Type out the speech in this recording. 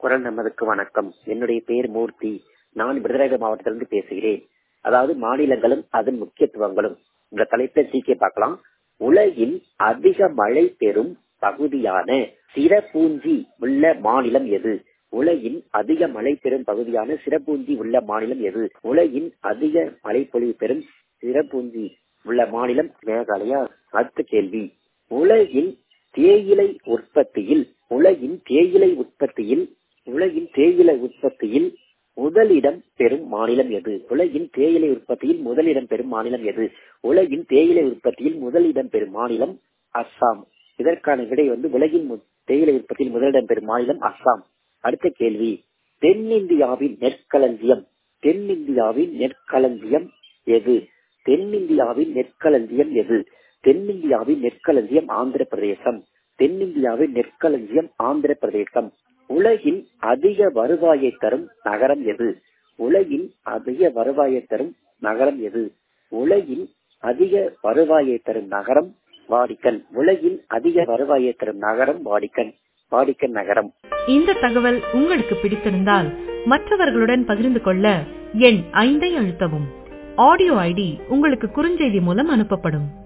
குரல் நமதுக்கு வணக்கம் என்னுடைய பெயர் மூர்த்தி நான் விருதுநகர் மாவட்டத்திலிருந்து பேசுகிறேன் அதாவது மாநிலங்களும் அதன் முக்கியத்துவங்களும் இந்த தலைப்பை சீக்கிய பார்க்கலாம் உலகில் அதிக மழை பெறும் பகுதியான சிறப்பூஞ்சி உள்ள மாநிலம் எது உலகின் அதிக மழை பெறும் பகுதியான சிறப்பூஞ்சி உள்ள மாநிலம் எது உலகின் அதிக மழை பொழிவு பெறும் சிறப்பூஞ்சி உள்ள மாநிலம் மேகாலயா அடுத்த கேள்வி உலகின் தேயிலை உற்பத்தியில் உலகின் தேயிலை உற்பத்தியில் உலகின் தேயிலை உற்பத்தியில் முதலிடம் பெறும் மாநிலம் எது உலகின் தேயிலை உற்பத்தியில் முதலிடம் பெறும் மாநிலம் எது உலகின் தேயிலை உற்பத்தியில் முதலிடம் பெறும் மாநிலம் அஸ்ஸாம் இதற்கான விடை வந்து உலகின் தேயிலை உற்பத்தியில் முதலிடம் பெறும் மாநிலம் அஸ்ஸாம் அடுத்த கேள்வி தென்னிந்தியாவின் நெற்களஞ்சியம் தென்னிந்தியாவின் நெற்களஞ்சியம் எது தென்னிந்தியாவின் நெற்களஞ்சியம் எது தென்னிந்தியாவின் நெற்களஞ்சியம் ஆந்திர பிரதேசம் தென்னிந்தியாவின் நெற்களஞ்சியம் ஆந்திர பிரதேசம் உலகின் அதிக வருவாயை தரும் நகரம் எது உலகின் அதிக வருவாயை தரும் நகரம் எது உலகின் அதிக வருவாயை தரும் நகரம் வாடிக்கன் உலகின் அதிக வருவாயை தரும் நகரம் வாடிக்கன் வாடிக்கன் நகரம் இந்த தகவல் உங்களுக்கு பிடித்திருந்தால் மற்றவர்களுடன் பகிர்ந்து கொள்ள எண் ஐந்தை அழுத்தவும் ஆடியோ ஐடி உங்களுக்கு குறுஞ்செய்தி மூலம் அனுப்பப்படும்